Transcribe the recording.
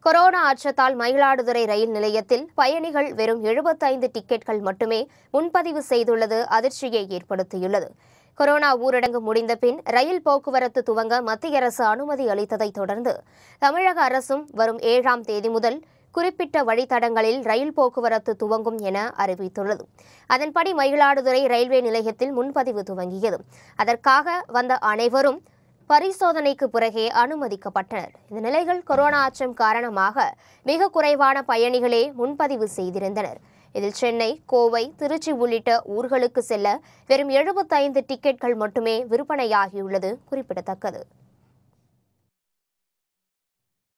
corona அச்சத்தால் மயிலாடுதுறை ரயில் நிலையத்தில் பயணிகள் வெறும் எழுபத்தைந்து டிக்கெட்கள் மட்டுமே முன்பதிவு செய்துள்ளது அதிர்ச்சியை ஏற்படுத்தியுள்ளது கொரோனா ஊரடங்கு முடிந்த பின் ரயில் போக்குவரத்து துவங்க மத்திய அரசு அனுமதி அளித்ததைத் தொடர்ந்து தமிழக அரசும் வரும் ஏழாம் தேதி முதல் குறிப்பிட்ட வழித்தடங்களில் ரயில் போக்குவரத்து துவங்கும் என அறிவித்துள்ளது அதன்படி மயிலாடுதுறை ரயில்வே நிலையத்தில் முன்பதிவு துவங்கியது அதற்காக வந்த அனைவரும் பரிசோதனைக்கு பிறகே அனுமதிக்கப்பட்டனர் இந்த நிலையில் கொரோனா அச்சம் காரணமாக மிக குறைவான பயணிகளே முன்பதிவு செய்திருந்தனர் இதில் சென்னை கோவை திருச்சி உள்ளிட்ட ஊர்களுக்கு செல்ல வெறும் எழுபத்தைந்து டிக்கெட்கள் மட்டுமே விற்பனையாகியுள்ளது குறிப்பிடத்தக்கது